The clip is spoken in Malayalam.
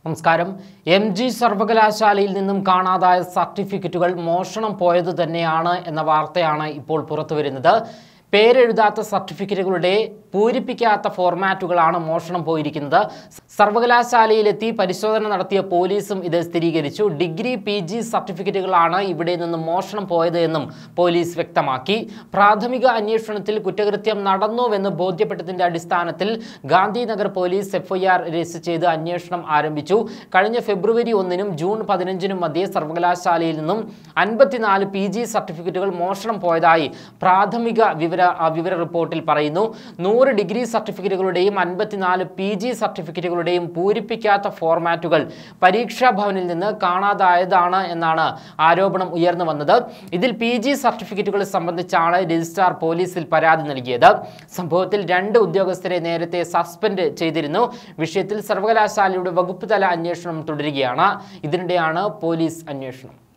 നമസ്കാരം എം ജി സർവകലാശാലയിൽ നിന്നും കാണാതായ സർട്ടിഫിക്കറ്റുകൾ മോഷണം പോയത് തന്നെയാണ് എന്ന വാർത്തയാണ് ഇപ്പോൾ പുറത്തുവരുന്നത് പേരെഴുതാത്ത സർട്ടിഫിക്കറ്റുകളുടെ പൂരിപ്പിക്കാത്ത ഫോർമാറ്റുകളാണ് മോഷണം പോയിരിക്കുന്നത് സർവകലാശാലയിലെത്തി പരിശോധന നടത്തിയ പോലീസും ഇത് സ്ഥിരീകരിച്ചു ഡിഗ്രി പി ജി സർട്ടിഫിക്കറ്റുകളാണ് ഇവിടെ നിന്ന് മോഷണം പോയത് എന്നും പോലീസ് വ്യക്തമാക്കി പ്രാഥമിക അന്വേഷണത്തിൽ കുറ്റകൃത്യം നടന്നുവെന്ന് ബോധ്യപ്പെട്ടതിന്റെ അടിസ്ഥാനത്തിൽ ഗാന്ധിനഗർ പോലീസ് എഫ്ഐആർ രജിസ്റ്റർ ചെയ്ത് അന്വേഷണം ആരംഭിച്ചു കഴിഞ്ഞ ഫെബ്രുവരി ഒന്നിനും ജൂൺ പതിനഞ്ചിനും മധ്യേ സർവകലാശാലയിൽ നിന്നും അൻപത്തിനാല് പി ജി സർട്ടിഫിക്കറ്റുകൾ മോഷണം പോയതായി പ്രാഥമിക വിവര ആ വിവര റിപ്പോർട്ടിൽ പറയുന്നു നൂറ് ഡിഗ്രി സർട്ടിഫിക്കറ്റുകളുടെയും അൻപത്തിനാല് പി ജി സർട്ടിഫിക്കറ്റുകളുടെയും പൂരിപ്പിക്കാത്ത ഫോർമാറ്റുകൾ പരീക്ഷാ ഭവനിൽ നിന്ന് കാണാതായതാണ് എന്നാണ് ആരോപണം ഉയർന്നു വന്നത് ഇതിൽ പി ജി സർട്ടിഫിക്കറ്റുകൾ സംബന്ധിച്ചാണ് രജിസ്ട്രാർ പോലീസിൽ പരാതി നൽകിയത് സംഭവത്തിൽ രണ്ട് ഉദ്യോഗസ്ഥരെ നേരത്തെ സസ്പെൻഡ് ചെയ്തിരുന്നു വിഷയത്തിൽ സർവകലാശാലയുടെ വകുപ്പ് തല അന്വേഷണം തുടരുകയാണ് ഇതിനിടെയാണ് പോലീസ് അന്വേഷണം